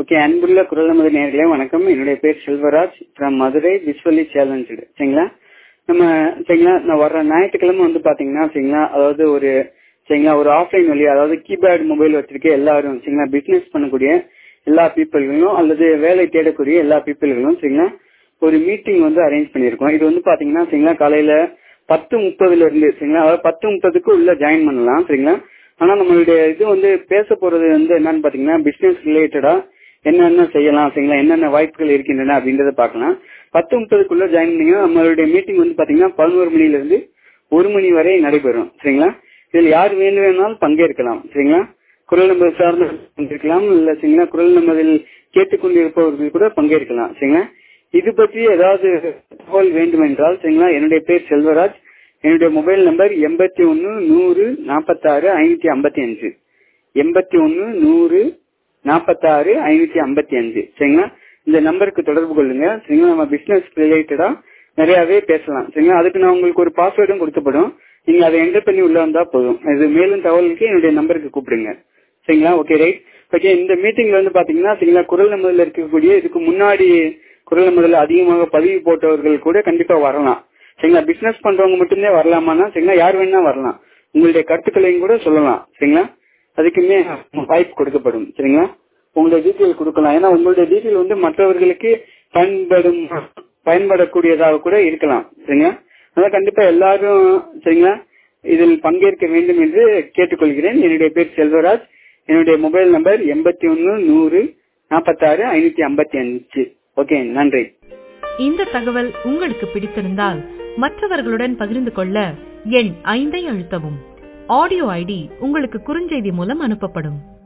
okay அன்புள்ள குரல் நமது நேர்களே வணக்கம் என்னுடைய பேர் செல்வராஜ் ஃப்ரம் மதுரை விஸ்வலி சேலஞ்சு சரிங்களா நம்ம சரிங்களா நான் வர்ற ஞாயிற்றுக்கிழமை வந்து பாத்தீங்கன்னா சரிங்களா அதாவது ஒரு சரிங்களா ஒரு ஆஃப்லைன் வழி அதாவது கீபேட் மொபைல் வச்சிருக்க எல்லாரும் சரிங்களா பிசினஸ் பண்ணக்கூடிய எல்லா பீப்புள்களும் அல்லது வேலை தேடக்கூடிய எல்லா பீப்புள்களும் சரிங்களா ஒரு மீட்டிங் வந்து அரேஞ்ச் பண்ணியிருக்கோம் இது வந்து பாத்தீங்கன்னா சரிங்களா காலையில பத்து முப்பதுல இருந்து சரிங்களா அதாவது பத்து முப்பதுக்கு உள்ள ஜாயின் பண்ணலாம் சரிங்களா ஆனா நம்மளுடைய இது வந்து பேச போறது வந்து என்னன்னு பாத்தீங்கன்னா பிசினஸ் ரிலேட்டடா என்னென்ன செய்யலாம் சரிங்களா என்னென்ன வாய்ப்புகள் இருக்கின்றன அப்படின்றத பார்க்கலாம் பத்து முப்பதுக்குள்ள ஜாயின் பண்ணீங்கன்னா நம்மளுடைய மீட்டிங் வந்து பாத்தீங்கன்னா பதினோரு மணில இருந்து ஒரு மணி வரை நடைபெறும் சரிங்களா இதில் யார் வேண்டும் வேணாலும் பங்கேற்கலாம் சரிங்களா குரல் நம்பர் சார்ந்த பங்கேற்கலாம் இல்ல சரிங்களா குரல் நம்பரில் கேட்டுக்கொண்டிருப்பவர்கள் கூட பங்கேற்கலாம் சரிங்களா இது பற்றி ஏதாவது தகவல் வேண்டும் என்றால் சரிங்களா என்னுடைய பேர் செல்வராஜ் என்னுடைய மொபைல் நம்பர் எண்பத்தி ஒன்னு நூறு நாற்பத்தாறு ஐநூத்தி ஐம்பத்தி அஞ்சு எண்பத்தி ஒன்னு நூறு நாற்பத்தாறு ஐநூத்தி ஐம்பத்தி அஞ்சு சரிங்களா இந்த நம்பருக்கு தொடர்பு கொள்ளுங்க சரிங்களா நம்ம பிசினஸ் ரிலேட்டடா நிறையவே பேசலாம் சரிங்களா அதுக்கு நான் உங்களுக்கு ஒரு பாஸ்வேர்டும் கொடுக்கப்படும் நீங்க அதை என்டர் பண்ணி உள்ள வந்தா போதும் இது மேலும் தகவலுக்கு என்னுடைய நம்பருக்கு கூப்பிடுங்க சரிங்களா ஓகே ரைட் ஓகே இந்த மீட்டிங்ல வந்து பாத்தீங்கன்னா சரிங்களா குரல் நம்பர்ல இருக்கக்கூடிய இதுக்கு முன்னாடி குரல் நம்பர்ல அதிகமாக பதிவு போட்டவர்கள் கூட கண்டிப்பா வரலாம் சரிங்களா பிசினஸ் பண்றவங்க மட்டும்தான் வரலாமான்னா சரிங்களா யார் வேணா வரலாம் உங்களுடைய கருத்துக்களையும் கூட சொல்லலாம் சரிங்களா அதுக்குமே வாய்ப்பு கொடுக்கப்படும் சரிங்களா உங்களுடைய டீட்டெயில் கொடுக்கலாம் ஏன்னா உங்களுடைய டீட்டெயில் வந்து மற்றவர்களுக்கு பயன்படும் பயன்படக்கூடியதாக கூட இருக்கலாம் சரிங்களா அதனால கண்டிப்பா எல்லாரும் சரிங்களா இதில் பங்கேற்க வேண்டும் என்று கேட்டுக்கொள்கிறேன் என்னுடைய பேர் செல்வராஜ் என்னுடைய மொபைல் நம்பர் எண்பத்தி ஒன்னு நூறு நாற்பத்தாறு ஐநூத்தி ஐம்பத்தி அஞ்சு ஓகே நன்றி இந்த தகவல் உங்களுக்கு பிடித்திருந்தால் மற்றவர்களுடன் பகிர்ந்து கொள்ள எண் ஐந்தை அழுத்தவும் ஆடியோ ஐடி உங்களுக்கு குறுஞ்செய்தி மூலம் அனுப்பப்படும்